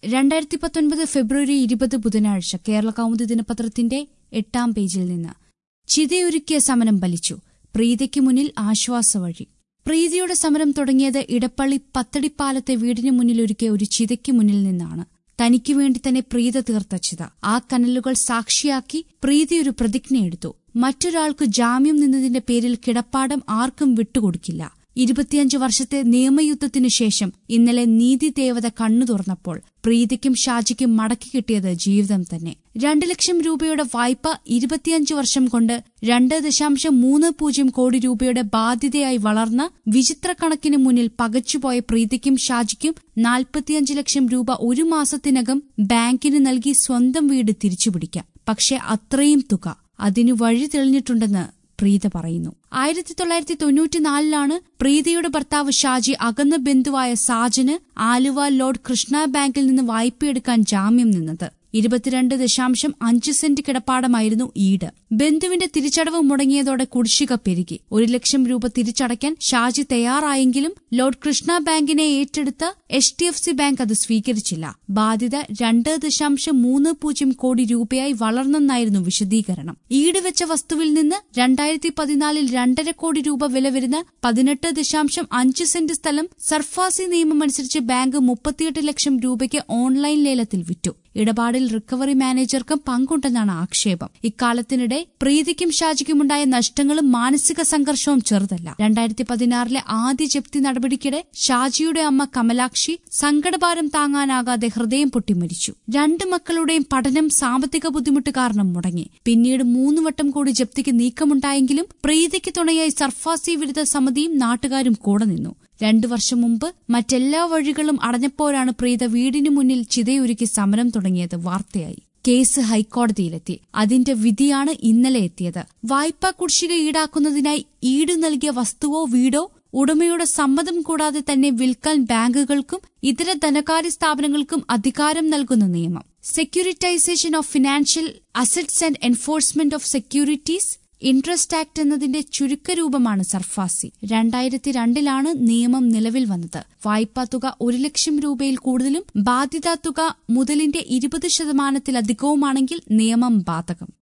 രണ്ടായിരത്തി പത്തൊൻപത് ഫെബ്രുവരി ഇരുപത് ബുധനാഴ്ച കേരള കൗമുദി ദിനപത്രത്തിന്റെ എട്ടാം പേജിൽ നിന്ന് ചിതയൊരുക്കിയ സമരം ബലിച്ചു പ്രീതയ്ക്ക് മുന്നിൽ ആശ്വാസവഴി പ്രീതിയുടെ സമരം തുടങ്ങിയത് ഇടപ്പള്ളി പത്തടിപ്പാലത്തെ വീടിന് മുന്നിലൊരുക്കിയ ഒരു ചിതയ്ക്ക് മുന്നിൽ നിന്നാണ് തനിക്കു വേണ്ടി തന്നെ പ്രീത തീർത്ത ചിത ആ കനലുകൾ സാക്ഷിയാക്കി പ്രീതി ഒരു പ്രതിജ്ഞയെടുത്തു മറ്റൊരാൾക്ക് ജാമ്യം നിന്നതിന്റെ പേരിൽ കിടപ്പാടം ആർക്കും വിട്ടുകൊടുക്കില്ല ഇരുപത്തിയഞ്ച് വർഷത്തെ നിയമയുദ്ധത്തിനു ശേഷം ഇന്നലെ നീതി ദേവത കണ്ണു തുറന്നപ്പോൾ പ്രീതിക്കും ഷാജിക്കും മടക്കി കിട്ടിയത് ജീവിതം തന്നെ രണ്ട് ലക്ഷം രൂപയുടെ വായ്പ ഇരുപത്തിയഞ്ച് വർഷം കൊണ്ട് രണ്ട് ദശാംശം മൂന്ന് പൂജ്യം കോടി രൂപയുടെ ബാധ്യതയായി വളർന്ന വിചിത്രക്കണക്കിന് മുന്നിൽ പകച്ചുപോയ പ്രീതിക്കും ഷാജിക്കും നാൽപ്പത്തിയഞ്ച് ലക്ഷം രൂപ ഒരു മാസത്തിനകം ബാങ്കിന് നൽകി സ്വന്തം വീട് തിരിച്ചുപിടിക്കാം പക്ഷെ അത്രയും തുക അതിനു വഴി തെളിഞ്ഞിട്ടുണ്ടെന്ന് പ്രീത പറയുന്നു ആയിരത്തി തൊള്ളായിരത്തി തൊണ്ണൂറ്റിനാലിലാണ് പ്രീതയുടെ ഭർത്താവ് ഷാജി അകന്ന ബന്ധുവായ സാജന് ആലുവ ലോർഡ് കൃഷ്ണ ബാങ്കിൽ നിന്ന് വായ്പയെടുക്കാൻ ജാമ്യം നിന്നത് ഇരുപത്തിരണ്ട് ദശാംശം അഞ്ച് സെന്റ് കിടപ്പാടമായിരുന്നു ഈട് ബന്ധുവിന്റെ തിരിച്ചടവ് മുടങ്ങിയതോടെ കുടിശ്ശിക പെരുകി ഒരു ലക്ഷം രൂപ തിരിച്ചടയ്ക്കാൻ ഷാജി തയ്യാറായെങ്കിലും ലോർഡ് കൃഷ്ണ ബാങ്കിനെ ഏറ്റെടുത്ത H D F C bank അത് സ്വീകരിച്ചില്ല ബാധ്യത രണ്ട് ദശാംശം മൂന്ന് പൂജ്യം കോടി രൂപയായി വളർന്നെന്നായിരുന്നു വിശദീകരണം ഈട് വെച്ച വസ്തുവിൽ നിന്ന് രണ്ടായിരത്തി പതിനാലിൽ രണ്ടര കോടി രൂപ വില വരുന്ന പതിനെട്ട് ദശാംശം അഞ്ച് സെന്റ് സ്ഥലം സർഫാസി നിയമമനുസരിച്ച് ബാങ്ക് മുപ്പത്തിയെട്ട് ലക്ഷം രൂപയ്ക്ക് ഓൺലൈൻ ലേലത്തിൽ വിറ്റു ഇടപാടിൽ റിക്കവറി മാനേജർക്കും പങ്കുണ്ടെന്നാണ് ആക്ഷേപം ഇക്കാലത്തിനിടെ പ്രീതിക്കും ഷാജിക്കുമുണ്ടായ നഷ്ടങ്ങളും മാനസിക സംഘർഷവും ചെറുതല്ല രണ്ടായിരത്തി പതിനാറിലെ ആദ്യ ജപ്തി നടപടിക്കിടെ ഷാജിയുടെ അമ്മ കമലാക്ഷി സങ്കടഭാരം താങ്ങാനാകാതെ ഹൃദയം പൊട്ടി മരിച്ചു രണ്ട് മക്കളുടെയും പഠനം സാമ്പത്തിക ബുദ്ധിമുട്ട് കാരണം മുടങ്ങി പിന്നീട് മൂന്ന് വട്ടം കൂടി ജപ്തിക്ക് നീക്കമുണ്ടായെങ്കിലും പ്രീതിക്ക് തുണയായി സർഫാസി വിരുദ്ധ സമിതിയും നാട്ടുകാരും കൂടെ നിന്നു രണ്ടു വർഷം മുമ്പ് മറ്റെല്ലാ വഴികളും അടഞ്ഞപ്പോഴാണ് പ്രീത വീടിനു മുന്നിൽ ചിതയൊരുക്കി സമരം തുടങ്ങിയത് വാർത്തയായി കേസ് ഹൈക്കോടതിയിലെത്തി അതിന്റെ വിധിയാണ് ഇന്നലെ എത്തിയത് വായ്പാ കുടിശ്ശിക ഈടാക്കുന്നതിനായി ഈട് നൽകിയ വസ്തുവോ വീടോ ഉടമയുടെ സമ്മതം കൂടാതെ തന്നെ വിൽക്കാൻ ബാങ്കുകൾക്കും ഇതര ധനകാര്യ സ്ഥാപനങ്ങൾക്കും അധികാരം നൽകുന്ന നിയമം securitisation of financial assets and enforcement of securities interest act എന്നതിന്റെ ചുരുക്കരൂപമാണ് സർഫാസി രണ്ടായിരത്തി രണ്ടിലാണ് നിയമം നിലവിൽ വന്നത് വായ്പാ തുക ഒരു ലക്ഷം രൂപയിൽ കൂടുതലും ബാധ്യതാ തുക മുതലിന്റെ ഇരുപത് ശതമാനത്തിലധികവുമാണെങ്കിൽ നിയമം ബാധകം